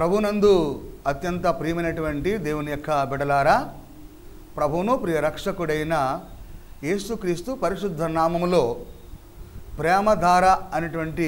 ప్రభునందు అత్యంత ప్రియమైనటువంటి దేవుని యొక్క బిడలారా ప్రభువును ప్రియ రక్షకుడైన యేసుక్రీస్తు పరిశుద్ధ నామములో ప్రేమధార అనేటువంటి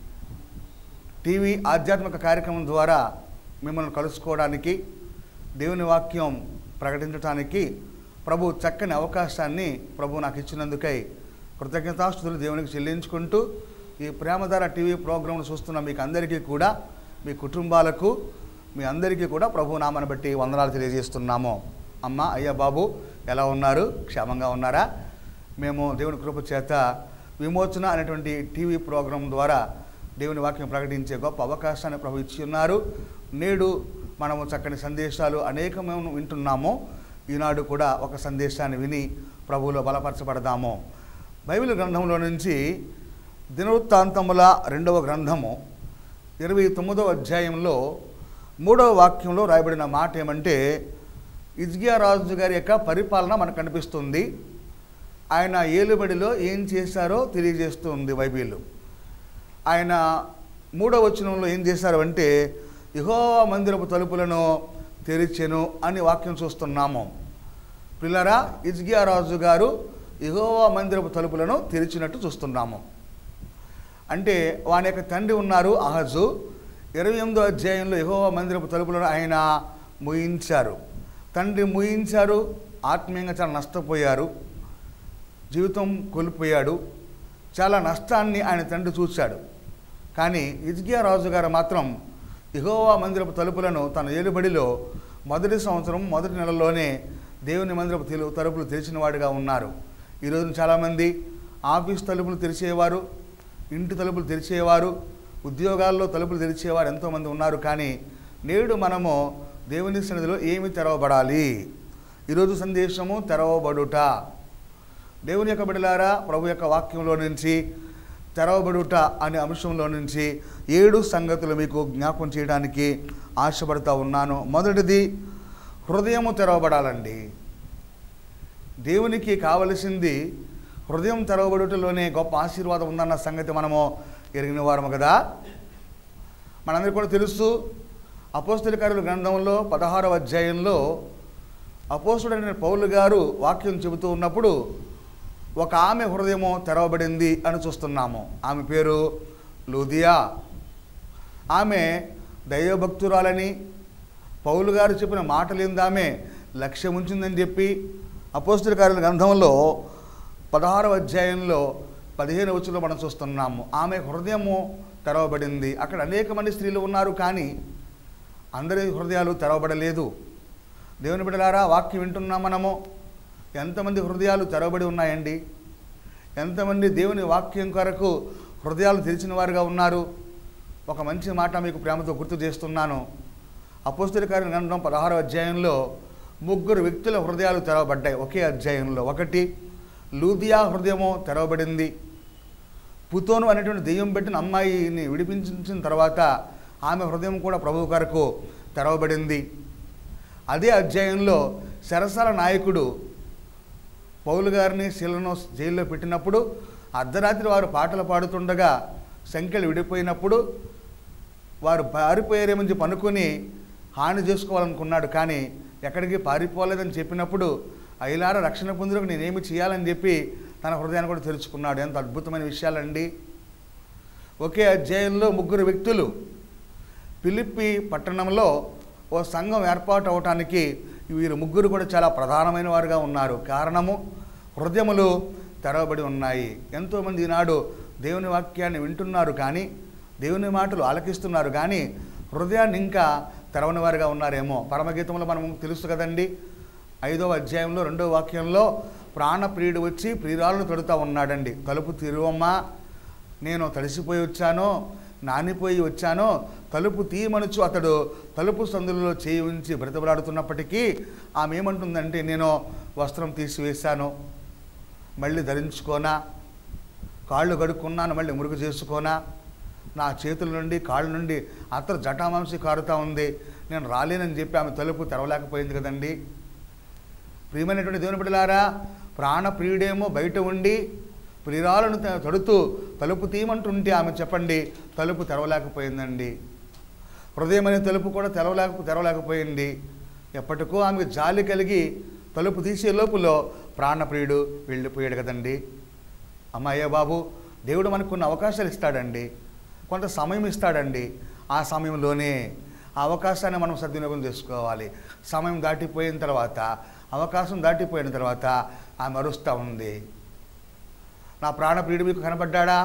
టీవీ ఆధ్యాత్మిక కార్యక్రమం ద్వారా మిమ్మల్ని కలుసుకోవడానికి దేవుని వాక్యం ప్రకటించడానికి ప్రభు చక్కని అవకాశాన్ని ప్రభు నాకు ఇచ్చినందుకై కృతజ్ఞతాస్తుతులు దేవునికి చెల్లించుకుంటూ ఈ ప్రేమధార టీవీ ప్రోగ్రాంను చూస్తున్న మీకు అందరికీ కూడా మీ కుటుంబాలకు మీ అందరికీ కూడా ప్రభు నామని బట్టి వందనాలు తెలియజేస్తున్నాము అమ్మ అయ్యా బాబు ఎలా ఉన్నారు క్షేమంగా ఉన్నారా మేము దేవుని కృప చేత విమోచన అనేటువంటి టీవీ ప్రోగ్రాం ద్వారా దేవుని వాక్యం ప్రకటించే గొప్ప అవకాశాన్ని ప్రభు ఇచ్చి ఉన్నారు నేడు మనము చక్కని సందేశాలు అనేకమైన వింటున్నాము ఈనాడు కూడా ఒక సందేశాన్ని విని ప్రభువులో బలపరచబడదాము బైబిల్ గ్రంథంలో నుంచి దినవృత్తాంతముల రెండవ గ్రంథము ఇరవై తొమ్మిదవ అధ్యాయంలో మూడవ వాక్యంలో రాయబడిన మాట ఏమంటే ఇజ్గియా రాజు గారి యొక్క పరిపాలన మనకు కనిపిస్తుంది ఆయన ఏలుబడిలో ఏం చేశారో తెలియజేస్తుంది బైబిల్ ఆయన మూడవ వచనంలో ఏం చేశారు అంటే యెహోవా మందిరపు తలుపులను తెరిచెను అని వాక్యం చూస్తున్నాము పిల్లరా ఇజ్గియా రాజు గారు యెహోవా మందిరపు తలుపులను తెరిచినట్టు చూస్తున్నాము అంటే వాని యొక్క తండ్రి ఉన్నారు అహజు ఇరవై ఎనిమిదో అధ్యాయంలో యెహోవా మందిరపు తలుపులను ఆయన ముయించారు తండ్రి ముయించారు ఆత్మీయంగా చాలా నష్టపోయారు జీవితం కోల్పోయాడు చాలా నష్టాన్ని ఆయన తండ్రి చూశాడు కానీ ఇజ్గియా రాజు గారు మాత్రం ఇహోవా మందిరపు తలుపులను తన ఏలుబడిలో మొదటి సంవత్సరం మొదటి నెలలోనే దేవుని మందిరపు తెలు తలుపులు తెరిచిన వాడిగా ఉన్నారు ఈరోజు చాలామంది ఆఫీస్ తలుపులు తెరిచేవారు ఇంటి తలుపులు తెరిచేవారు ఉద్యోగాల్లో తలుపులు తెరిచేవారు ఎంతోమంది ఉన్నారు కానీ నేడు మనము దేవుని సన్నిధిలో ఏమి తెరవబడాలి ఈరోజు సందేశము తెరవబడుట దేవుని యొక్క బిడలారా ప్రభు యొక్క వాక్యంలో నుంచి తెరవబడుట అనే అంశంలో నుంచి ఏడు సంగతులు మీకు జ్ఞాపకం చేయడానికి ఆశపడతా ఉన్నాను మొదటిది హృదయము తెరవబడాలండి దేవునికి కావలసింది హృదయం తెరవబడుటలోనే గొప్ప ఆశీర్వాదం ఉందన్న సంగతి మనము ఎరిగిన వారము కదా మనందరికీ కూడా తెలుసు అపోస్తుల కార్యుల గ్రంథంలో పదహారవ అధ్యాయంలో అపోస్తుడైన పౌలు గారు వాక్యం చెబుతూ ఉన్నప్పుడు ఒక ఆమె హృదయము తెరవబడింది అని చూస్తున్నాము ఆమె పేరు లూదియా ఆమె దైవభక్తురాలని పౌలు గారు చెప్పిన మాటలేంది ఆమె లక్ష్యం ఉంచిందని చెప్పి అపోస్తుల కార్యాల గ్రంథంలో పదహారవ అధ్యాయంలో పదిహేను వచ్చులో మనం చూస్తున్నాము ఆమె హృదయము తెరవబడింది అక్కడ అనేక మంది స్త్రీలు ఉన్నారు కానీ అందరి హృదయాలు తెరవబడలేదు దేవుని బిడ్డలారా వాక్యం వింటున్నాం మనము ఎంతమంది హృదయాలు తెరవబడి ఉన్నాయండి ఎంతమంది దేవుని వాక్యం కొరకు హృదయాలు తెరిచిన వారుగా ఉన్నారు ఒక మంచి మాట మీకు ప్రేమతో గుర్తు చేస్తున్నాను అపోస్తుల కార్య గ్రంథం పదహారో అధ్యాయంలో ముగ్గురు వ్యక్తుల హృదయాలు తెరవబడ్డాయి ఒకే అధ్యాయంలో ఒకటి లూదియా హృదయము తెరవబడింది పుతోను అనేటువంటి దెయ్యం పెట్టిన అమ్మాయిని విడిపించిన తర్వాత ఆమె హృదయం కూడా ప్రభు కొరకు తెరవబడింది అదే అధ్యాయంలో సరసల నాయకుడు పౌలు గారిని శిలను జైల్లో పెట్టినప్పుడు అర్ధరాత్రి వారు పాటలు పాడుతుండగా సంఖ్యలు విడిపోయినప్పుడు వారు పారిపోయారేమని చెప్పి అనుకుని హాని చేసుకోవాలనుకున్నాడు కానీ ఎక్కడికి పారిపోలేదని చెప్పినప్పుడు అయిలార రక్షణ పొందులకు నేనేమి చేయాలని చెప్పి తన హృదయాన్ని కూడా తెరుచుకున్నాడు ఎంత అద్భుతమైన విషయాలండి ఒకే అధ్యాయంలో ముగ్గురు వ్యక్తులు పిలిప్పి పట్టణంలో ఓ సంఘం ఏర్పాటు అవటానికి వీరు ముగ్గురు కూడా చాలా ప్రధానమైన వారుగా ఉన్నారు కారణము హృదయములు తెరవబడి ఉన్నాయి ఎంతోమంది ఈనాడు దేవుని వాక్యాన్ని వింటున్నారు కానీ దేవుని మాటలు ఆలకిస్తున్నారు కానీ హృదయాన్ని ఇంకా తెరవని వారుగా ఉన్నారేమో పరమగీతంలో మనం తెలుసు కదండి ఐదవ అధ్యాయంలో రెండవ వాక్యంలో ప్రాణప్రియుడు వచ్చి ప్రియురాలను తడుతూ ఉన్నాడండి తలుపు తిరువమ్మా నేను తడిసిపోయి వచ్చానో నానిపోయి వచ్చానో తలుపు తీయమనుచు అతడు తలుపు సందులలో చేయి ఉంచి బ్రతబలాడుతున్నప్పటికీ ఆమె ఏమంటుందంటే నేను వస్త్రం తీసివేశాను మళ్ళీ ధరించుకోనా కాళ్ళు కడుక్కున్నాను మళ్ళీ మురుగు చేసుకోనా నా చేతుల నుండి కాళ్ళ నుండి అత్తర జటామాంసి కారుతా ఉంది నేను రాలేనని చెప్పి ఆమె తలుపు తెరవలేకపోయింది కదండి ప్రియమైనటువంటి దేవుని బిడ్డలారా ప్రాణప్రియుడేమో బయట ఉండి ప్రియురాలను త- తడుతూ తలుపు తీయమంటుంటే ఆమె చెప్పండి తలుపు తెరవలేకపోయిందండి హృదయం అనే తలుపు కూడా తెరవలేక తెరవలేకపోయింది ఎప్పటికో ఆమెకు జాలి కలిగి తలుపు తీసే లోపులో ప్రాణప్రియుడు వెళ్ళిపోయాడు కదండి అమ్మాయ్య బాబు దేవుడు మనకు కొన్ని అవకాశాలు ఇస్తాడండి కొంత సమయం ఇస్తాడండి ఆ సమయంలోనే ఆ అవకాశాన్ని మనం సద్వినియోగం చేసుకోవాలి సమయం దాటిపోయిన తర్వాత అవకాశం దాటిపోయిన తర్వాత ఆమె అరుస్తూ ఉంది నా ప్రాణప్రియుడు మీకు కనపడ్డాడా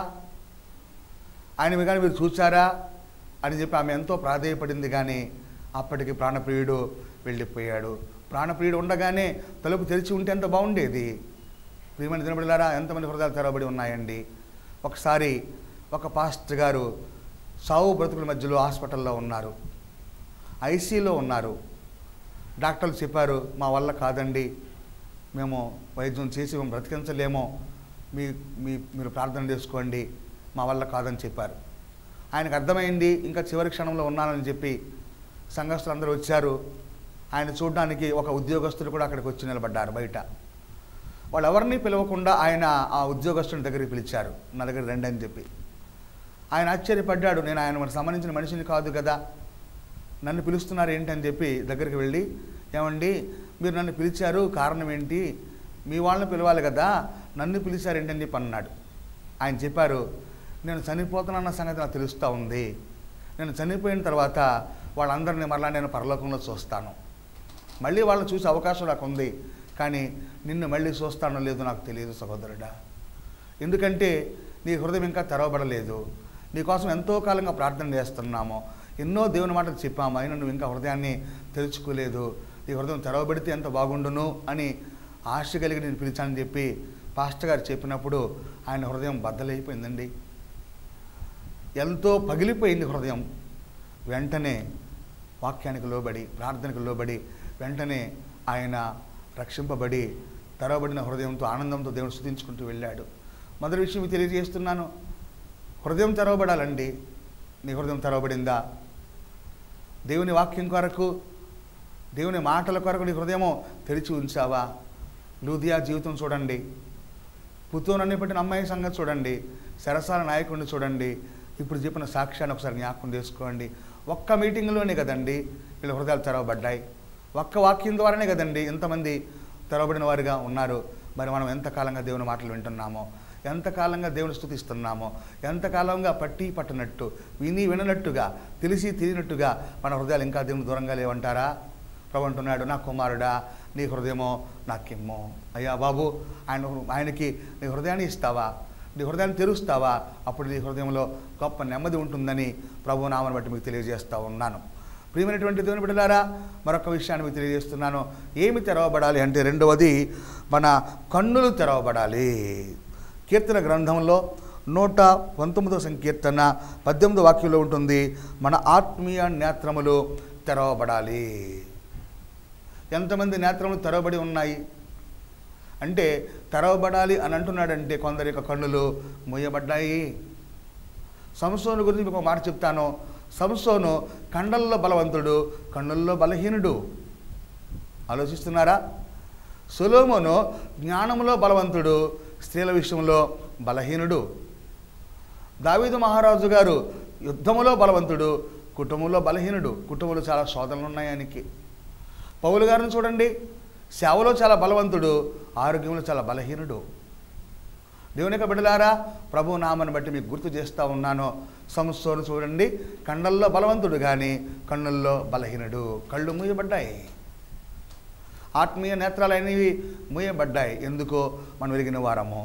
ఆయన మీ కానీ మీరు చూచారా అని చెప్పి ఆమె ఎంతో ప్రాధేయపడింది కానీ అప్పటికి ప్రాణప్రియుడు వెళ్ళిపోయాడు ప్రాణప్రియుడు ఉండగానే తలుపు తెరిచి ఉంటే ఎంత బాగుండేది ప్రియమైన దినబడిలారా ఎంతమంది హృదయాలు తెరవబడి ఉన్నాయండి ఒకసారి ఒక పాస్టర్ గారు సావు బ్రతుకుల మధ్యలో హాస్పిటల్లో ఉన్నారు ఐసీలో ఉన్నారు డాక్టర్లు చెప్పారు మా వల్ల కాదండి మేము వైద్యం చేసి మేము బ్రతికించలేమో మీ మీ మీరు ప్రార్థన చేసుకోండి మా వల్ల కాదని చెప్పారు ఆయనకు అర్థమైంది ఇంకా చివరి క్షణంలో ఉన్నానని చెప్పి సంఘస్థులు అందరూ వచ్చారు ఆయన చూడడానికి ఒక ఉద్యోగస్తులు కూడా అక్కడికి వచ్చి నిలబడ్డారు బయట వాళ్ళు ఎవరిని పిలవకుండా ఆయన ఆ ఉద్యోగస్తుని దగ్గరికి పిలిచారు నా దగ్గర రండి అని చెప్పి ఆయన ఆశ్చర్యపడ్డాడు నేను ఆయన మనకు సంబంధించిన మనిషిని కాదు కదా నన్ను పిలుస్తున్నారు ఏంటి అని చెప్పి దగ్గరికి వెళ్ళి ఏమండి మీరు నన్ను పిలిచారు కారణం ఏంటి మీ వాళ్ళని పిలవాలి కదా నన్ను పిలిచారు ఏంటి అని చెప్పి అన్నాడు ఆయన చెప్పారు నేను చనిపోతున్న సంగతి నాకు తెలుస్తూ ఉంది నేను చనిపోయిన తర్వాత వాళ్ళందరినీ మరలా నేను పరలోకంలో చూస్తాను మళ్ళీ వాళ్ళని చూసే అవకాశం నాకు ఉంది కానీ నిన్ను మళ్ళీ చూస్తానో లేదో నాకు తెలియదు సహోదరుడా ఎందుకంటే నీ హృదయం ఇంకా తెరవబడలేదు నీకోసం ఎంతో కాలంగా ప్రార్థన చేస్తున్నాము ఎన్నో దేవుని మాటలు చెప్పాము అయినా నువ్వు ఇంకా హృదయాన్ని తెరుచుకోలేదు నీ హృదయం తెరవబడితే ఎంత బాగుండును అని ఆశ కలిగి నేను పిలిచానని చెప్పి పాస్టర్ గారు చెప్పినప్పుడు ఆయన హృదయం బద్దలైపోయిందండి ఎంతో పగిలిపోయింది హృదయం వెంటనే వాక్యానికి లోబడి ప్రార్థనకు లోబడి వెంటనే ఆయన రక్షింపబడి తెరవబడిన హృదయంతో ఆనందంతో దేవుని స్థుతించుకుంటూ వెళ్ళాడు మొదటి విషయం మీకు తెలియజేస్తున్నాను హృదయం తెరవబడాలండి నీ హృదయం తెరవబడిందా దేవుని వాక్యం కొరకు దేవుని మాటల కొరకు నీ హృదయము తెరిచి ఉంచావా లూదియా జీవితం చూడండి పుత్తూనన్ని పెట్టిన అమ్మాయి సంగతి చూడండి సరసాల నాయకుడిని చూడండి ఇప్పుడు చెప్పిన సాక్ష్యాన్ని ఒకసారి జ్ఞాపకం చేసుకోండి ఒక్క మీటింగ్లోనే కదండి వీళ్ళ హృదయాలు తెరవబడ్డాయి ఒక్క వాక్యం ద్వారానే కదండి ఎంతమంది తెరవబడిన వారిగా ఉన్నారు మరి మనం ఎంతకాలంగా దేవుని మాటలు వింటున్నామో ఎంతకాలంగా దేవుని స్థుతిస్తున్నామో ఎంతకాలంగా పట్టి పట్టనట్టు విని విననట్టుగా తెలిసి తెలియనట్టుగా మన హృదయాలు ఇంకా దేవుని దూరంగా లేవంటారా ప్రభు అంటున్నాడు నా కుమారుడా నీ హృదయమో నాకిమ్మో అయ్యా బాబు ఆయన ఆయనకి నీ హృదయాన్ని ఇస్తావా నీ హృదయాన్ని తెరుస్తావా అప్పుడు నీ హృదయంలో గొప్ప నెమ్మది ఉంటుందని ప్రభు నామని బట్టి మీకు తెలియజేస్తూ ఉన్నాను ప్రియమైనటువంటి దేవుని బిడ్డలారా మరొక విషయాన్ని మీకు తెలియజేస్తున్నాను ఏమి తెరవబడాలి అంటే రెండవది మన కన్నులు తెరవబడాలి కీర్తన గ్రంథంలో నూట పంతొమ్మిదో సంకీర్తన పద్దెనిమిదో వాక్యంలో ఉంటుంది మన ఆత్మీయ నేత్రములు తెరవబడాలి ఎంతమంది నేత్రములు తెరవబడి ఉన్నాయి అంటే తెరవబడాలి అని అంటున్నాడంటే కొందరి యొక్క కన్నులు మూయబడ్డాయి సంసోను గురించి మీకు ఒక మాట చెప్తాను సంసోను కండల్లో బలవంతుడు కన్నుల్లో బలహీనుడు ఆలోచిస్తున్నారా సులోమును జ్ఞానంలో బలవంతుడు స్త్రీల విషయంలో బలహీనుడు దావీదు మహారాజు గారు యుద్ధములో బలవంతుడు కుటుంబంలో బలహీనుడు కుటుంబంలో చాలా శోధనలు ఉన్నాయి ఆయనకి పౌలు గారిని చూడండి సేవలో చాలా బలవంతుడు ఆరోగ్యంలో చాలా బలహీనుడు దేవుని యొక్క బిడ్డలారా ప్రభు నామని బట్టి మీకు గుర్తు చేస్తూ ఉన్నాను సంస్థను చూడండి కండల్లో బలవంతుడు కానీ కన్నుల్లో బలహీనుడు కళ్ళు మూయబడ్డాయి ఆత్మీయ నేత్రాలు అనేవి మూయబడ్డాయి ఎందుకో మనం వెలిగిన వారము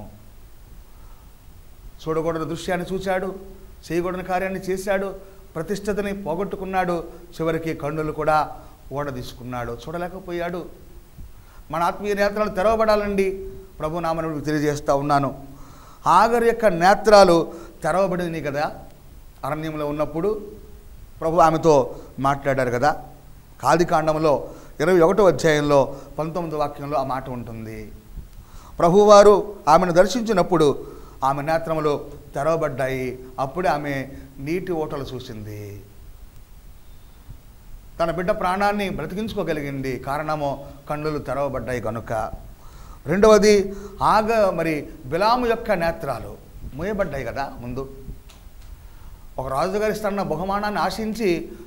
చూడకూడని దృశ్యాన్ని చూశాడు చేయకూడని కార్యాన్ని చేశాడు ప్రతిష్టతని పోగొట్టుకున్నాడు చివరికి కన్నులు కూడా ఓడ తీసుకున్నాడు చూడలేకపోయాడు మన ఆత్మీయ నేత్రాలు తెరవబడాలండి ప్రభు నామను తెలియజేస్తూ ఉన్నాను ఆగర్ యొక్క నేత్రాలు తెరవబడినాయి కదా అరణ్యంలో ఉన్నప్పుడు ప్రభు ఆమెతో మాట్లాడారు కదా కాదికాండంలో ఇరవై ఒకటో అధ్యాయంలో పంతొమ్మిదో వాక్యంలో ఆ మాట ఉంటుంది ప్రభువారు ఆమెను దర్శించినప్పుడు ఆమె నేత్రములు తెరవబడ్డాయి అప్పుడే ఆమె నీటి ఓటలు చూసింది తన బిడ్డ ప్రాణాన్ని బ్రతికించుకోగలిగింది కారణము కన్నులు తెరవబడ్డాయి కనుక రెండవది ఆగ మరి బిలాము యొక్క నేత్రాలు మూయబడ్డాయి కదా ముందు ఒక రాజుగారి ఇస్తున్న బహుమానాన్ని ఆశించి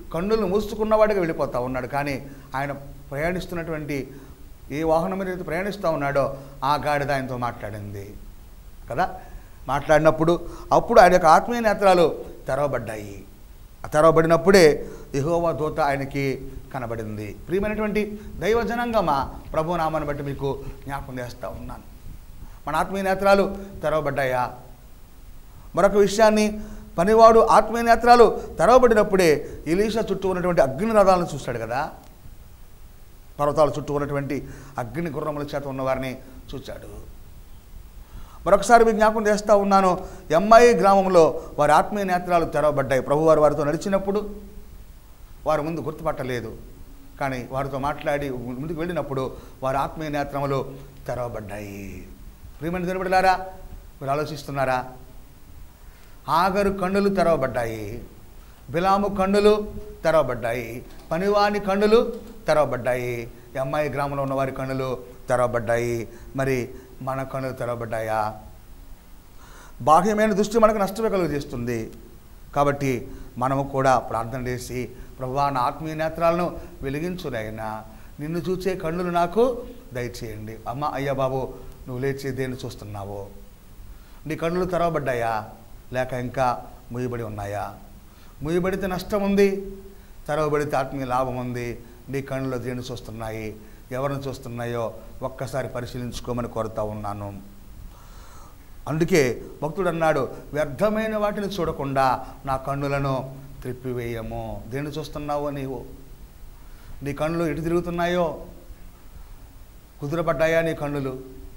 కన్నులను మూసుకున్నవాడిగా వెళ్ళిపోతా ఉన్నాడు కానీ ఆయన ప్రయాణిస్తున్నటువంటి ఏ వాహనం మీద అయితే ప్రయాణిస్తూ ఉన్నాడో ఆ గాడిద ఆయనతో మాట్లాడింది కదా మాట్లాడినప్పుడు అప్పుడు ఆయన యొక్క ఆత్మీయ నేత్రాలు తెరవబడ్డాయి ఆ తెరవబడినప్పుడే యెహోవా దూత ఆయనకి కనబడింది ప్రియమైనటువంటి దైవ జనాంగమా ప్రభు నామాన్ని బట్టి మీకు జ్ఞాపకం చేస్తూ ఉన్నాను మన ఆత్మీయ నేత్రాలు తెరవబడ్డాయా మరొక విషయాన్ని పనివాడు ఆత్మీయ నేత్రాలు తెరవబడినప్పుడే ఇలీషా చుట్టూ ఉన్నటువంటి అగ్ని రథాలను చూస్తాడు కదా పర్వతాల చుట్టూ ఉన్నటువంటి అగ్ని గుర్రముల చేత ఉన్నవారిని చూచాడు మరొకసారి మీకు జ్ఞాపకం చేస్తూ ఉన్నాను ఎంఐ గ్రామంలో వారి ఆత్మీయ నేత్రాలు తెరవబడ్డాయి ప్రభువారు వారితో నడిచినప్పుడు వారు ముందు గుర్తుపట్టలేదు కానీ వారితో మాట్లాడి ముందుకు వెళ్ళినప్పుడు వారి ఆత్మీయ నేత్రములు తెరవబడ్డాయి ప్రియమైన తినబడలారా మీరు ఆలోచిస్తున్నారా ఆగరు కన్నులు తెరవబడ్డాయి బిలాము కన్నులు తెరవబడ్డాయి పనివాని కన్నులు తెరవబడ్డాయి ఈ అమ్మాయి గ్రామంలో ఉన్న వారి కన్నులు తెరవబడ్డాయి మరి మన కన్నులు తెరవబడ్డాయా బాహ్యమైన దృష్టి మనకు నష్టమే కలుగజేస్తుంది కాబట్టి మనము కూడా ప్రార్థన చేసి ప్రభా నా ఆత్మీయ నేత్రాలను వెలిగించునైనా నిన్ను చూచే కన్నులు నాకు దయచేయండి అమ్మ అయ్యా బాబు నువ్వు లేచి దేన్ని చూస్తున్నావు నీ కన్నులు తెరవబడ్డాయా లేక ఇంకా ముయ్యబడి ఉన్నాయా ముయ్యబడితే నష్టం ఉంది తెరవబడితే ఆత్మీయ లాభం ఉంది నీ కన్నులు దేన్ని చూస్తున్నాయి ఎవరిని చూస్తున్నాయో ఒక్కసారి పరిశీలించుకోమని కోరుతా ఉన్నాను అందుకే భక్తుడు అన్నాడు వ్యర్థమైన వాటిని చూడకుండా నా కన్నులను త్రిప్పివేయము దేన్ని చూస్తున్నావో నీవు నీ కన్నులు ఎటు తిరుగుతున్నాయో కుదురపడ్డాయా నీ కన్నులు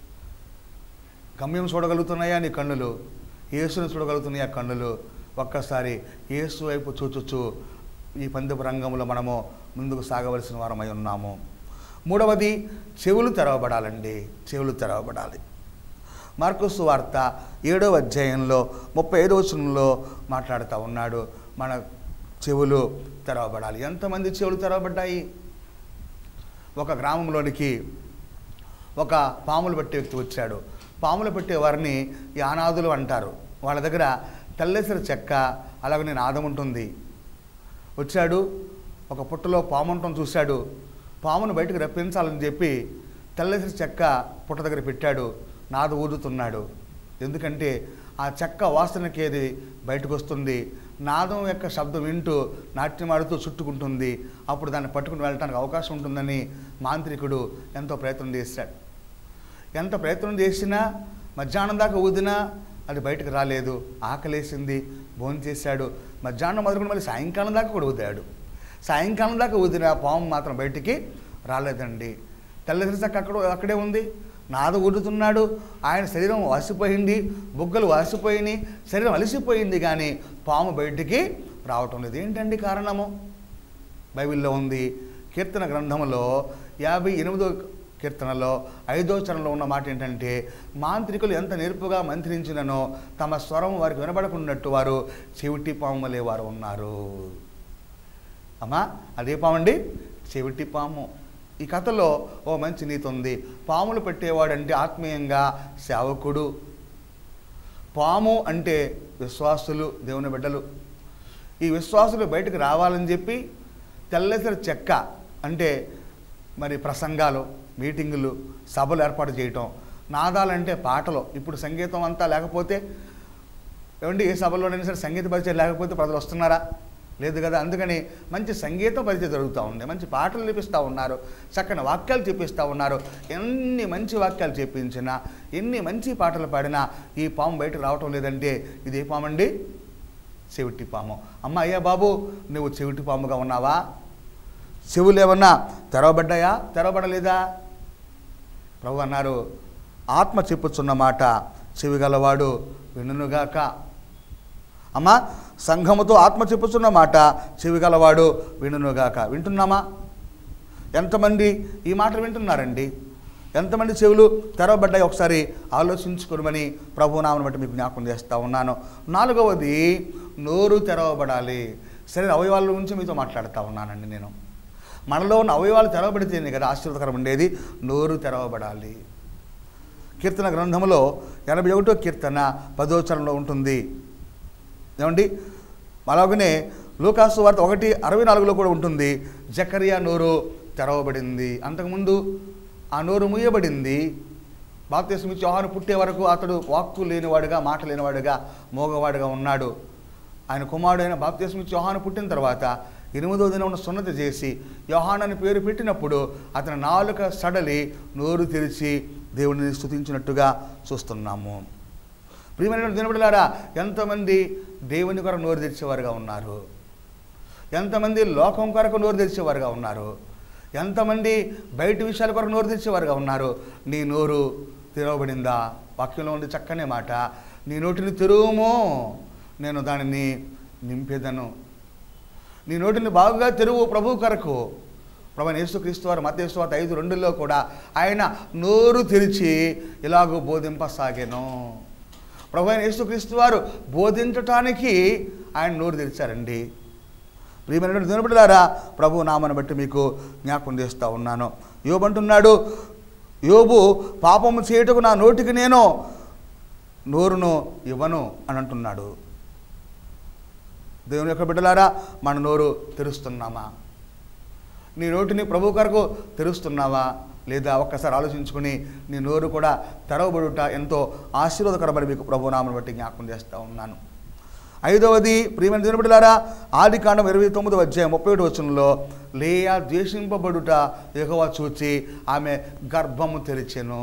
గమ్యం చూడగలుగుతున్నాయా నీ కన్నులు యేసుని చూడగలుగుతున్నాయా కన్నులు ఒక్కసారి యేసు వైపు చూచుచు ఈ పందెపు రంగంలో మనము ముందుకు సాగవలసిన వారమై ఉన్నాము మూడవది చెవులు తెరవబడాలండి చెవులు తెరవబడాలి మార్కుసు వార్త ఏడవ అధ్యాయంలో ముప్పై ఐదవ వచనంలో మాట్లాడుతూ ఉన్నాడు మన చెవులు తెరవబడాలి ఎంతమంది చెవులు తెరవబడ్డాయి ఒక గ్రామంలోనికి ఒక పాములు పట్టే వ్యక్తి వచ్చాడు పాములు పెట్టే వారిని ఈ అనాథులు అంటారు వాళ్ళ దగ్గర తెల్లెసరి చెక్క అలాగనే నాదం ఉంటుంది వచ్చాడు ఒక పుట్టలో పాము ఉండటం చూశాడు పామును బయటకు రప్పించాలని చెప్పి తెల్లెసరి చెక్క పుట్ట దగ్గర పెట్టాడు నాద ఊదుతున్నాడు ఎందుకంటే ఆ చెక్క వాసనకేది బయటకు వస్తుంది నాదం యొక్క శబ్దం వింటూ నాట్యమాడుతూ చుట్టుకుంటుంది అప్పుడు దాన్ని పట్టుకుని వెళ్ళటానికి అవకాశం ఉంటుందని మాంత్రికుడు ఎంతో ప్రయత్నం చేశాడు ఎంత ప్రయత్నం చేసినా మధ్యాహ్నం దాకా ఊదినా అది బయటకు రాలేదు ఆకలేసింది భోజనం చేశాడు మధ్యాహ్నం మొదలుకొని మళ్ళీ సాయంకాలం దాకా కూడా ఊదాడు సాయంకాలం దాకా ఊదిన పాము మాత్రం బయటికి రాలేదండి తెల్లదిరిసక్క అక్కడ అక్కడే ఉంది నాద ఊదుతున్నాడు ఆయన శరీరం వాసిపోయింది బుగ్గలు వాసిపోయినాయి శరీరం అలసిపోయింది కానీ పాము బయటికి రావటం లేదు ఏంటండి కారణము బైబిల్లో ఉంది కీర్తన గ్రంథంలో యాభై ఎనిమిదో కీర్తనలో ఐదో చరణంలో ఉన్న మాట ఏంటంటే మాంత్రికులు ఎంత నేర్పుగా మంత్రించిననో తమ స్వరం వారికి వినబడకున్నట్టు వారు చెవిటి పాములే వారు ఉన్నారు అమ్మా అదే పామండి చెవిటి పాము ఈ కథలో ఓ మంచి నీతి ఉంది పాములు పెట్టేవాడంటే ఆత్మీయంగా సేవకుడు పాము అంటే విశ్వాసులు దేవుని బిడ్డలు ఈ విశ్వాసులు బయటకు రావాలని చెప్పి తెల్లసరి చెక్క అంటే మరి ప్రసంగాలు మీటింగులు సభలు ఏర్పాటు చేయటం నాదాలంటే పాటలు ఇప్పుడు సంగీతం అంతా లేకపోతే ఏమండి ఏ సభలోనైనా సరే సంగీత పరిచయం లేకపోతే ప్రజలు వస్తున్నారా లేదు కదా అందుకని మంచి సంగీత పరిచయం జరుగుతూ ఉంది మంచి పాటలు చూపిస్తూ ఉన్నారు చక్కని వాక్యాలు చెప్పిస్తూ ఉన్నారు ఎన్ని మంచి వాక్యాలు చెప్పించినా ఎన్ని మంచి పాటలు పాడినా ఈ పాము బయటకు రావటం లేదంటే ఇది ఏ పాము అండి చెవిటి పాము అమ్మ అయ్యా బాబు నువ్వు చెవిటి పాముగా ఉన్నావా చెవులు ఏమన్నా తెరవబడ్డాయా తెరవబడలేదా ప్రభు అన్నారు ఆత్మ చెప్పుచున్న మాట చెవి గలవాడు వినుగాక అమ్మా సంఘముతో ఆత్మ చెప్పుచున్న మాట చెవి గలవాడు వినుగాక వింటున్నామా ఎంతమంది ఈ మాటలు వింటున్నారండి ఎంతమంది చెవులు తెరవబడ్డాయి ఒకసారి ఆలోచించుకోమని ప్రభునామను బట్టి మీకు జ్ఞాపకం చేస్తూ ఉన్నాను నాలుగవది నోరు తెరవబడాలి శరీర అవయవాల గురించి మీతో మాట్లాడుతూ ఉన్నానండి నేను మనలో ఉన్న అవయవాలు తెరవబడితేనే కదా ఆశీర్వదకరం ఉండేది నోరు తెరవబడాలి కీర్తన గ్రంథంలో ఎనభై ఒకటో కీర్తన పదోచరణలో ఉంటుంది ఏమండి అలాగనే లూకాసు వార్త ఒకటి అరవై నాలుగులో కూడా ఉంటుంది జకరియా నోరు తెరవబడింది అంతకుముందు ఆ నోరు మూయబడింది బాప్తీసం ఇచ్చి యోహాను పుట్టే వరకు అతడు వాక్కు లేనివాడుగా మాట లేనివాడుగా మోగవాడుగా ఉన్నాడు ఆయన కుమారుడైన బాప్తీసం ఇచ్చి యోహాను పుట్టిన తర్వాత ఎనిమిదో దినం సున్నతి చేసి యోహాన్ అని పేరు పెట్టినప్పుడు అతని నాలుక సడలి నోరు తెరిచి దేవుడిని స్తుతించినట్టుగా చూస్తున్నాము ప్రియమైన దినబడిలారా ఎంతమంది దేవుని కొరకు నోరు తెరిచేవారుగా ఉన్నారు ఎంతమంది లోకం కొరకు నోరు తెరిచేవారుగా ఉన్నారు ఎంతమంది బయట విషయాల కొరకు నోరు తెరిచేవారుగా ఉన్నారు నీ నోరు తెరవబడిందా వాక్యంలో ఉంది చక్కనే మాట నీ నోటిని తెరువుమో నేను దానిని నింపేదను నీ నోటిని బాగుగా తెరువు ప్రభు కొరకు ప్రభు యేసుక్రీస్తు వారు మతేసు వార్త ఐదు రెండులో కూడా ఆయన నోరు తెరిచి ఇలాగూ బోధింపసాగాను ప్రభు అయిన యేసుక్రీస్తు వారు బోధించటానికి ఆయన నోరు తెరిచారండి ప్రియమైనటువంటి దినబడిలారా ప్రభు నామను బట్టి మీకు జ్ఞాపకం చేస్తూ ఉన్నాను యోబు అంటున్నాడు యోబు పాపము చేయుటకు నా నోటికి నేను నోరును ఇవ్వను అని అంటున్నాడు దేవుని యొక్క బిడ్డలారా మన నోరు తెరుస్తున్నామా నీ నోటిని ప్రభు కొరకు తెరుస్తున్నావా లేదా ఒక్కసారి ఆలోచించుకుని నీ నోరు కూడా తెరవబడుట ఎంతో ఆశీర్వాదకరమని మీకు ప్రభునామను బట్టి జ్ఞాపకం చేస్తూ ఉన్నాను ఐదవది ప్రియమైన దినబడిలారా ఆది కాండం ఇరవై తొమ్మిదవ అధ్యాయం ముప్పై ఒకటి వచనంలో లేయా ద్వేషింపబడుట ఎగవ చూచి ఆమె గర్భము తెరిచెను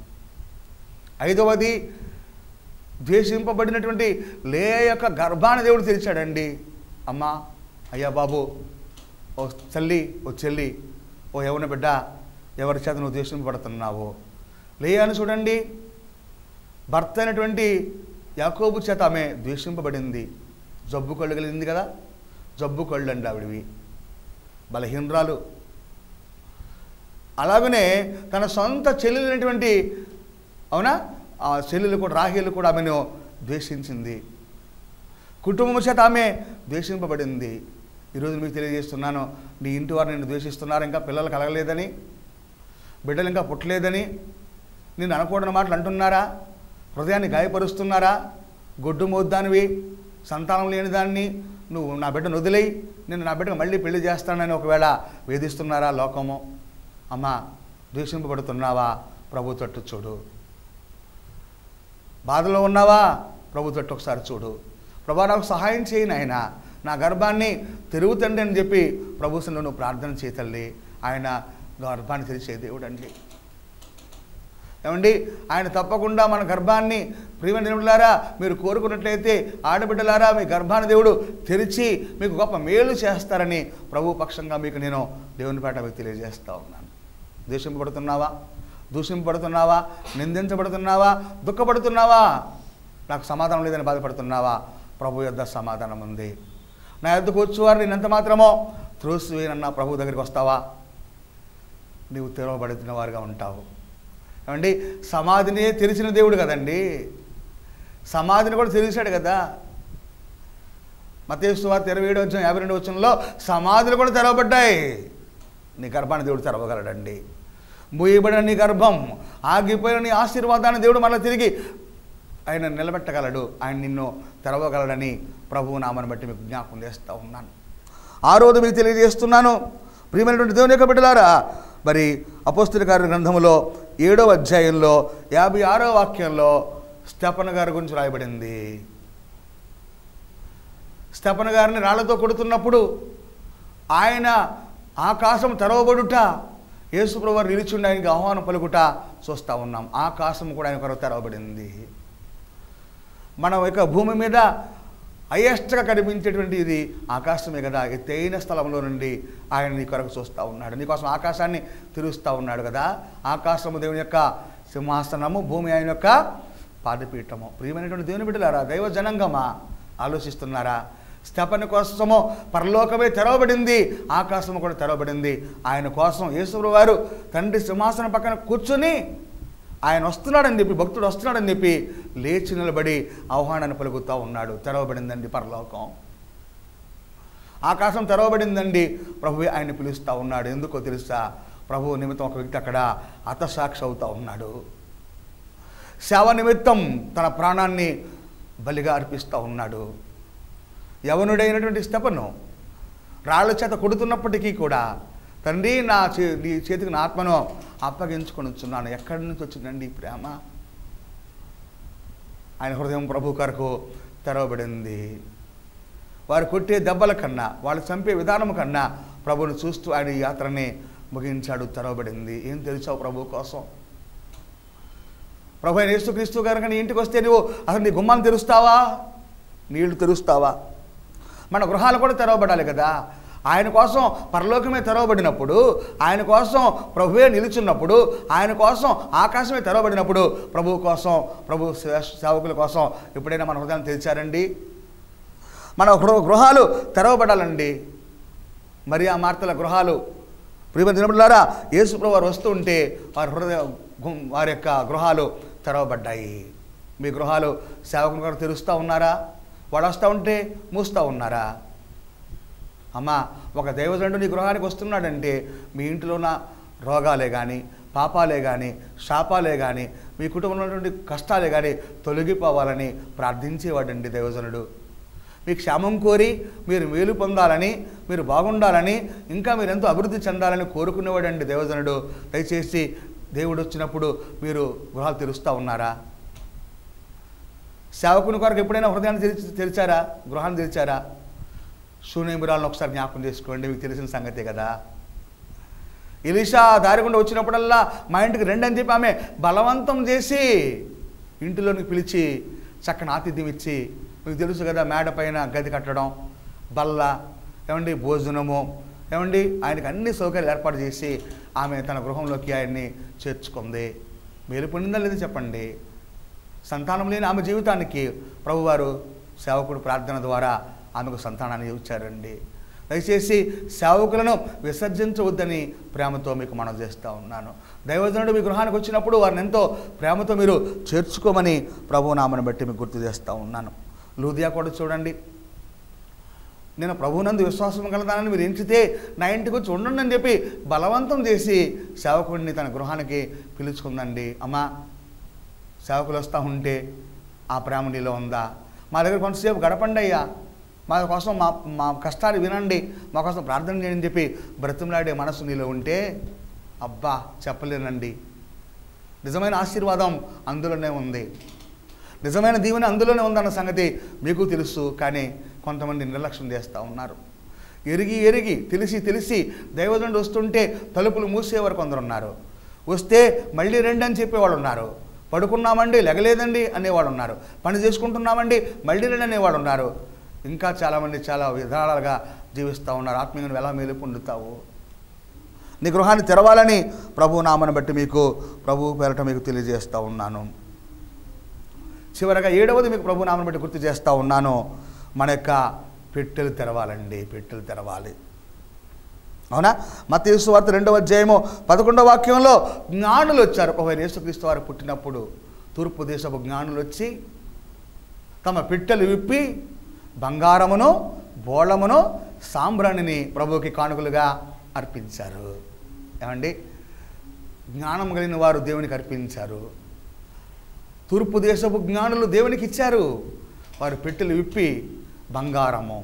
ఐదవది ద్వేషింపబడినటువంటి లే యొక్క గర్భాన్ని దేవుడు తెరిచాడండి అమ్మా అయ్యా బాబు ఓ తల్లి ఓ చెల్లి ఓ యవన బిడ్డ ఎవరి చేత నువ్వు ద్వేషింపబడుతున్నావు లేయాను చూడండి భర్త అయినటువంటి యాకోబు చేత ఆమె ద్వేషింపబడింది జబ్బు కళ్ళు కలిగింది కదా జబ్బు కళ్ళు అండి ఆవిడవి బలహీనరాలు అలాగనే తన సొంత చెల్లెలైనటువంటి అవునా ఆ చెల్లెలు కూడా రాహేలు కూడా ఆమెను ద్వేషించింది కుటుంబం చేత ఆమె ద్వేషింపబడింది ఈరోజు మీకు తెలియజేస్తున్నాను నీ ఇంటి వారు నిన్ను ద్వేషిస్తున్నారు ఇంకా పిల్లలు కలగలేదని బిడ్డలు ఇంకా పుట్టలేదని నిన్ను అనకూడని మాటలు అంటున్నారా హృదయాన్ని గాయపరుస్తున్నారా గొడ్డు మోద్దానివి సంతానం లేని దాన్ని నువ్వు నా బిడ్డను వదిలేయి నేను నా బిడ్డకు మళ్ళీ పెళ్లి చేస్తానని ఒకవేళ వేధిస్తున్నారా లోకము అమ్మా ద్వేషింపబడుతున్నావా ప్రభు తట్టు చూడు బాధలో ఉన్నావా ప్రభు తట్టు ఒకసారి చూడు ప్రభా నాకు సహాయం చేయి నాయన నా గర్భాన్ని తెరుగుతండి అని చెప్పి ప్రభుత్వంలో నువ్వు ప్రార్థన చేయతల్లి ఆయన గర్భాన్ని తెరిచే దేవుడు అండి ఏమండి ఆయన తప్పకుండా మన గర్భాన్ని ప్రియమైన దేవుడులారా మీరు కోరుకున్నట్లయితే ఆడబిడ్డలారా మీ గర్భాన్ని దేవుడు తెరిచి మీకు గొప్ప మేలు చేస్తారని ప్రభు పక్షంగా మీకు నేను దేవుని పేట మీకు తెలియజేస్తా ఉన్నాను ద్వేషింపబడుతున్నావా దూషింపబడుతున్నావా నిందించబడుతున్నావా దుఃఖపడుతున్నావా నాకు సమాధానం లేదని బాధపడుతున్నావా ప్రభు యొద్ద సమాధానం ఉంది నా యొద్దకు వచ్చేవారు నేను ఎంత మాత్రమో త్రోసివేనన్న ప్రభు దగ్గరికి వస్తావా నీవు తెరవబడుతున్న వారుగా ఉంటావు ఏమండి సమాధిని తెరిచిన దేవుడు కదండి సమాధిని కూడా తెరిచాడు కదా మతేసు వార్త ఇరవై ఏడు వచ్చిన యాభై రెండు వచ్చంలో సమాధులు కూడా తెరవబడ్డాయి నీ గర్భాన్ని దేవుడు తెరవగలడండి మూయబడిన నీ గర్భం ఆగిపోయిన నీ ఆశీర్వాదాన్ని దేవుడు మళ్ళీ తిరిగి ఆయన నిలబెట్టగలడు ఆయన నిన్ను తెరవగలడని ప్రభువు నామని బట్టి మీకు జ్ఞాపకం చేస్తూ ఉన్నాను ఆ రోజు మీకు తెలియజేస్తున్నాను ప్రియమైనటువంటి దేవుని యొక్క బిడ్డలారా మరి అపోస్తుల గారి గ్రంథములో ఏడవ అధ్యాయంలో యాభై ఆరో వాక్యంలో స్టెపన్ గారి గురించి రాయబడింది స్టెపన్ గారిని రాళ్లతో కొడుతున్నప్పుడు ఆయన ఆకాశం తెరవబడుట యేసుప్రభు వారు నిలిచిండి ఆయనకి ఆహ్వానం పలుకుట చూస్తూ ఉన్నాం ఆకాశం కూడా ఆయన కొరకు తెరవబడింది మన యొక్క భూమి మీద హైయెస్ట్గా కనిపించేటువంటి ఇది ఆకాశమే కదా ఎత్తైన స్థలంలో నుండి ఆయన నీ కొరకు చూస్తూ ఉన్నాడు నీకోసం ఆకాశాన్ని తిరుస్తూ ఉన్నాడు కదా ఆకాశము దేవుని యొక్క సింహాసనము భూమి ఆయన యొక్క పాదపీఠము ప్రియమైనటువంటి దేవుని బిడ్డలారా దైవ జనంగమా ఆలోచిస్తున్నారా స్థపన కోసమో పరలోకమే తెరవబడింది ఆకాశము కూడా తెరవబడింది ఆయన కోసం యేసుప్రభు వారు తండ్రి సింహాసనం పక్కన కూర్చుని ఆయన వస్తున్నాడని చెప్పి భక్తుడు వస్తున్నాడని చెప్పి లేచి నిలబడి ఆహ్వానాన్ని పలుకుతూ ఉన్నాడు తెరవబడిందండి పరలోకం ఆకాశం తెరవబడిందండి ప్రభు ఆయన పిలుస్తూ ఉన్నాడు ఎందుకో తెలుసా ప్రభు నిమిత్తం ఒక వ్యక్తి అక్కడ హతసాక్షి అవుతూ ఉన్నాడు సేవ నిమిత్తం తన ప్రాణాన్ని బలిగా అర్పిస్తూ ఉన్నాడు యవనుడైనటువంటి స్తపను రాళ్ళ చేత కొడుతున్నప్పటికీ కూడా తండ్రి నా చే నీ చేతికి నా ఆత్మను అప్పగించుకొని వచ్చున్నాను ఎక్కడి నుంచి వచ్చిందండి ఈ ప్రేమ ఆయన హృదయం ప్రభు కొరకు తెరవబడింది వారు కొట్టే దెబ్బల కన్నా వాళ్ళు చంపే విధానం కన్నా ప్రభుని చూస్తూ ఆయన ఈ యాత్రని ముగించాడు తెరవబడింది ఏం తెలుసావు ప్రభు కోసం ప్రభు అయిన యేసుక్రీస్తు గారు కానీ ఇంటికి వస్తే నువ్వు అసలు నీ గుమ్మాన్ని తెరుస్తావా నీళ్లు తెరుస్తావా మన గృహాలు కూడా తెరవబడాలి కదా ఆయన కోసం పరలోకమే తెరవబడినప్పుడు ఆయన కోసం ప్రభువే నిలుచున్నప్పుడు ఆయన కోసం ఆకాశమే తెరవబడినప్పుడు ప్రభు కోసం ప్రభు సే- సేవకుల కోసం ఎప్పుడైనా మన హృదయాన్ని తెరిచారండి మన గృహ గృహాలు తెరవబడాలండి మరి ఆ మార్తల గృహాలు ప్రియమ దినములారా యేసుప్రభు వారు వస్తూ ఉంటే వారి హృదయ గు- వారి యొక్క గృహాలు తెరవబడ్డాయి మీ గృహాలు సేవకుని కూడా తెరుస్తూ ఉన్నారా వాడు వస్తూ ఉంటే మూస్తూ ఉన్నారా అమ్మా ఒక దైవజనుడు నీ గృహానికి వస్తున్నాడంటే మీ ఇంట్లో ఉన్న రోగాలే కానీ పాపాలే కానీ శాపాలే కానీ మీ కుటుంబంలో ఉన్నటువంటి కష్టాలే కానీ తొలగిపోవాలని ప్రార్థించేవాడండి దైవజనుడు మీ క్షేమం కోరి మీరు మేలు పొందాలని మీరు బాగుండాలని ఇంకా మీరు ఎంతో అభివృద్ధి చెందాలని కోరుకునేవాడండి దేవజనుడు దయచేసి దేవుడు వచ్చినప్పుడు మీరు గృహాలు తెరుస్తూ ఉన్నారా సేవకుని కొరకు ఎప్పుడైనా హృదయాన్ని తెరిచి తెరిచారా గృహాన్ని తెరిచారా శూన్యమురాలను ఒకసారి జ్ఞాపకం చేసుకోండి మీకు తెలిసిన సంగతే కదా ఎలిషా దారి గుండా వచ్చినప్పుడల్లా మా ఇంటికి రండి అని చెప్పి ఆమె బలవంతం చేసి ఇంటిలోనికి పిలిచి చక్కని ఆతిథ్యం ఇచ్చి మీకు తెలుసు కదా మేడ పైన గది కట్టడం బల్ల ఏమండి భోజనము ఏమండి ఆయనకి అన్ని సౌకర్యాలు ఏర్పాటు చేసి ఆమె తన గృహంలోకి ఆయన్ని చేర్చుకుంది మేలు పొందిందా లేదో చెప్పండి సంతానం లేని ఆమె జీవితానికి ప్రభువారు సేవకుడు ప్రార్థన ద్వారా ఆమెకు సంతానాన్ని ఇచ్చారండి దయచేసి సేవకులను విసర్జించవద్దని ప్రేమతో మీకు మనం చేస్తూ ఉన్నాను దైవజనుడు మీ గృహానికి వచ్చినప్పుడు వారిని ఎంతో ప్రేమతో మీరు చేర్చుకోమని ప్రభు నామను బట్టి మీకు గుర్తు చేస్తూ ఉన్నాను లూదియా కూడా చూడండి నేను ప్రభునందు విశ్వాసం కలదానని మీరు ఎంచితే నా ఇంటికి వచ్చి ఉండండి అని చెప్పి బలవంతం చేసి సేవకుడిని తన గృహానికి పిలుచుకుందండి అమ్మా సేవకులు వస్తూ ఉంటే ఆ ప్రేమ నీలో ఉందా మా దగ్గర కొంతసేపు గడపండి అయ్యా మా కోసం మా మా కష్టాలు వినండి మా కోసం ప్రార్థన చేయండి అని చెప్పి బ్రతిమలాడే మనసు నీలో ఉంటే అబ్బా చెప్పలేనండి నిజమైన ఆశీర్వాదం అందులోనే ఉంది నిజమైన దీవెన అందులోనే ఉందన్న సంగతి మీకు తెలుసు కానీ కొంతమంది నిర్లక్ష్యం చేస్తూ ఉన్నారు ఎరిగి ఎరిగి తెలిసి తెలిసి దైవజనుడు వస్తుంటే తలుపులు మూసేవారు కొందరు ఉన్నారు వస్తే మళ్ళీ రండి అని చెప్పేవాళ్ళు ఉన్నారు పడుకున్నామండి లెగలేదండి అనేవాళ్ళు ఉన్నారు పని చేసుకుంటున్నామండి మళ్ళీ రండి అనేవాళ్ళు ఉన్నారు ఇంకా చాలామంది చాలా విధాలుగా జీవిస్తూ ఉన్నారు ఆత్మీయంగా నువ్వు ఎలా మేలు పొందుతావు నీ గృహాన్ని తెరవాలని ప్రభు నామను బట్టి మీకు ప్రభు పేరట మీకు తెలియజేస్తూ ఉన్నాను చివరగా ఏడవది మీకు ప్రభు నామను బట్టి గుర్తు చేస్తూ ఉన్నాను మన యొక్క పెట్టెలు తెరవాలండి పెట్టెలు తెరవాలి అవునా మత్తయి వార్త రెండవ అధ్యాయము పదకొండవ వాక్యంలో జ్ఞానులు వచ్చారు ప్రభు యేసుక్రీస్తు వారు పుట్టినప్పుడు తూర్పు దేశపు జ్ఞానులు వచ్చి తమ పిట్టలు విప్పి బంగారమును బోళమును సాంబ్రాణిని ప్రభువుకి కానుకలుగా అర్పించారు ఏమండి జ్ఞానం కలిగిన వారు దేవునికి అర్పించారు తూర్పు దేశపు జ్ఞానులు దేవునికి ఇచ్చారు వారు పెట్టెలు విప్పి బంగారము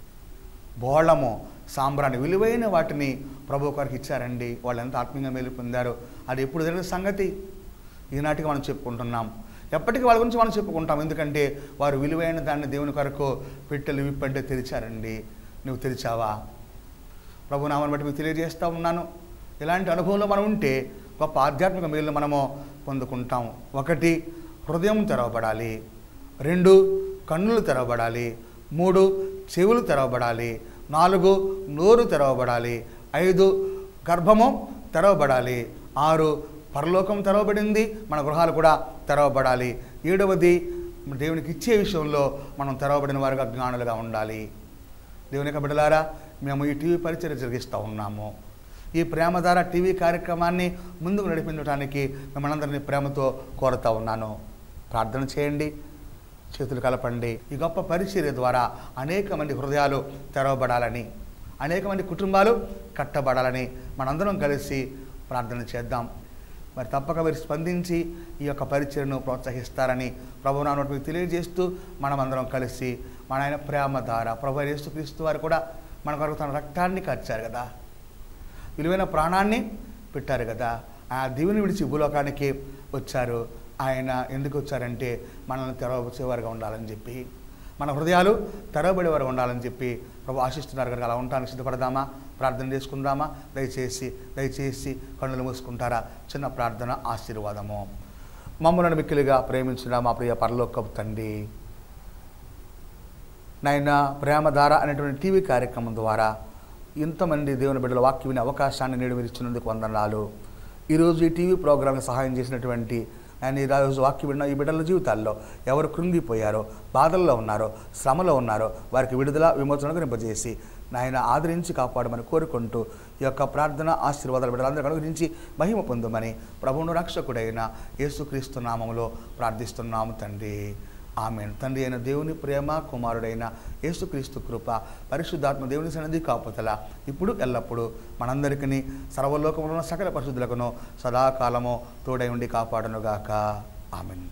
బోళము సాంబ్రాణి విలువైన వాటిని ప్రభు గారికి ఇచ్చారండి వాళ్ళు ఎంత ఆత్మీయంగా మేలు పొందారు అది ఎప్పుడు జరిగిన సంగతి ఈనాటికి మనం చెప్పుకుంటున్నాం ఎప్పటికీ వాళ్ళ గురించి మనం చెప్పుకుంటాం ఎందుకంటే వారు విలువైన దాన్ని దేవుని కొరకు పెట్టెలు విప్పంటే తెరిచారండి నువ్వు తెరిచావా ప్రభు నామని బట్టి మీకు తెలియజేస్తూ ఉన్నాను ఇలాంటి అనుభవంలో మనం ఉంటే గొప్ప ఆధ్యాత్మిక మేలు మనము పొందుకుంటాం ఒకటి హృదయం తెరవబడాలి రెండు కన్నులు తెరవబడాలి మూడు చెవులు తెరవబడాలి నాలుగు నోరు తెరవబడాలి ఐదు గర్భము తెరవబడాలి ఆరు పరలోకం తెరవబడింది మన గృహాలు కూడా తెరవబడాలి ఏడవది దేవునికి ఇచ్చే విషయంలో మనం తెరవబడిన వారుగా జ్ఞానులుగా ఉండాలి దేవుని యొక్క బిడ్డలారా మేము ఈ టీవీ పరిచయం జరిగిస్తూ ఉన్నాము ఈ ప్రేమధార టీవీ కార్యక్రమాన్ని ముందుకు నడిపించడానికి మిమ్మల్ని అందరినీ ప్రేమతో కోరుతా ఉన్నాను ప్రార్థన చేయండి చేతులు కలపండి ఈ గొప్ప పరిచర్య ద్వారా అనేక మంది హృదయాలు తెరవబడాలని అనేక మంది కుటుంబాలు కట్టబడాలని మనందరం కలిసి ప్రార్థన చేద్దాం మరి తప్పక మీరు స్పందించి ఈ యొక్క పరిచయను ప్రోత్సహిస్తారని ప్రభు నాన్నకు మీకు తెలియజేస్తూ మనమందరం కలిసి మన ఆయన ప్రేమ ద్వారా ప్రభు యేసుక్రీస్తు వారు కూడా మన కొరకు తన రక్తాన్ని కార్చారు కదా విలువైన ప్రాణాన్ని పెట్టారు కదా ఆ దేవుని విడిచి భూలోకానికి వచ్చారు ఆయన ఎందుకు వచ్చారంటే మనల్ని తెరవచ్చేవారుగా ఉండాలని చెప్పి మన హృదయాలు తెరవబడేవారు ఉండాలని చెప్పి ప్రభు ఆశిస్తున్నారు కనుక అలా ఉండడానికి సిద్ధపడదామా ప్రార్థన చేసుకుందామా దయచేసి దయచేసి కన్నులు మూసుకుంటారా చిన్న ప్రార్థన ఆశీర్వాదము మమ్మల్ని మిక్కిలిగా ప్రేమించిన మా ప్రియ పరలోకపు తండ్రి నాయన ప్రేమధార అనేటువంటి టీవీ కార్యక్రమం ద్వారా ఇంతమంది దేవుని బిడ్డల వాక్యం వినే అవకాశాన్ని నేడు మీరు ఇచ్చినందుకు వందనాలు ఈరోజు ఈ టీవీ ప్రోగ్రామ్కి సహాయం చేసినటువంటి ఆయన ఈ రోజు వాక్యం విన్న ఈ బిడ్డల జీవితాల్లో ఎవరు కృంగిపోయారో బాధల్లో ఉన్నారో శ్రమలో ఉన్నారో వారికి విడుదల విమోచన కనింపజేసి నాయన ఆదరించి కాపాడమని కోరుకుంటూ ఈ యొక్క ప్రార్థన ఆశీర్వాదాలు బిడ్డలందరూ అనుగ్రహించి మహిమ పొందమని ప్రభువును రక్షకుడైన యేసుక్రీస్తు నామములో ప్రార్థిస్తున్నాము తండ్రి ఆమెన్ తండ్రి అయిన దేవుని ప్రేమ కుమారుడైన యేసుక్రీస్తు కృప పరిశుద్ధాత్మ దేవుని సన్నిధి కాపుతల ఇప్పుడు ఎల్లప్పుడూ మనందరికీ సర్వలోకములో ఉన్న సకల పరిశుద్ధులకును సదాకాలము తోడై ఉండి కాపాడనుగాక ఆమెన్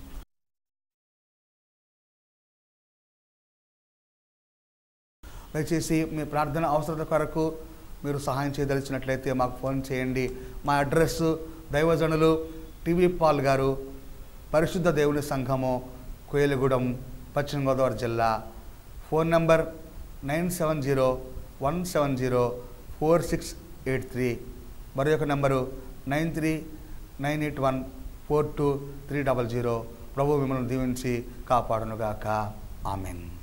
దయచేసి మీ ప్రార్థన అవసరత కొరకు మీరు సహాయం చేయదలిచినట్లయితే మాకు ఫోన్ చేయండి మా అడ్రస్ దైవజనులు టీవీ పాల్ గారు పరిశుద్ధ దేవుని సంఘము కోయలగూడెం పశ్చిమ గోదావరి జిల్లా phone number nine seven zero one seven zero four six eight three మరి యొక్క number nine three nine eight one four two three double zero ప్రభు మిమ్మల్ని దీవించి కాపాడునుగాక ఆమెన్